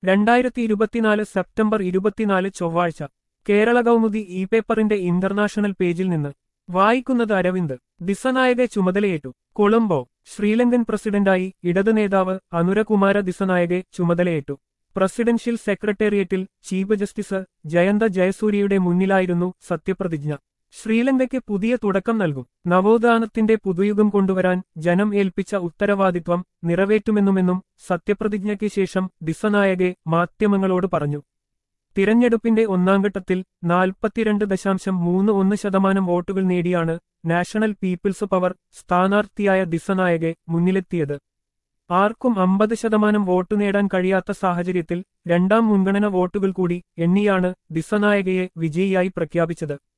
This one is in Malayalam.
രണ്ടായിരത്തി ഇരുപത്തിനാല് സെപ്റ്റംബർ ഇരുപത്തിനാല് ചൊവ്വാഴ്ച കേരള കൗമുദി ഇ പേപ്പറിന്റെ ഇന്റർനാഷണൽ പേജിൽ നിന്ന് വായിക്കുന്നത് അരവിന്ദ് ദിസനായകെ ചുമതലയേറ്റു കൊളംബോ ശ്രീലങ്കൻ പ്രസിഡന്റായി ഇടത് നേതാവ് അനുരകുമാര ദിസനായകെ ചുമതലയേറ്റു പ്രസിഡൻഷ്യൽ സെക്രട്ടേറിയറ്റിൽ ചീഫ് ജസ്റ്റിസ് ജയന്ത ജയസൂര്യയുടെ മുന്നിലായിരുന്നു സത്യപ്രതിജ്ഞ ശ്രീലങ്കയ്ക്ക് പുതിയ തുടക്കം നൽകും നവോത്ഥാനത്തിന്റെ പുതുയുഗം കൊണ്ടുവരാൻ ജനം ഏൽപ്പിച്ച ഉത്തരവാദിത്വം നിറവേറ്റുമെന്നുമെന്നും സത്യപ്രതിജ്ഞയ്ക്ക് ശേഷം ദിസനായകെ മാധ്യമങ്ങളോട് പറഞ്ഞു തിരഞ്ഞെടുപ്പിന്റെ ഒന്നാംഘട്ടത്തിൽ നാൽപ്പത്തിരണ്ട് ദശാംശം മൂന്ന് ഒന്ന് ശതമാനം വോട്ടുകൾ നേടിയാണ് നാഷണൽ പീപ്പിൾസ് പവർ സ്ഥാനാർത്ഥിയായ ദിസനായകെ മുന്നിലെത്തിയത് ആർക്കും അമ്പത് ശതമാനം വോട്ട് നേടാൻ കഴിയാത്ത സാഹചര്യത്തിൽ രണ്ടാം മുൻഗണന വോട്ടുകൾ കൂടി എണ്ണിയാണ് ദിസനായകയെ വിജയിയായി പ്രഖ്യാപിച്ചത്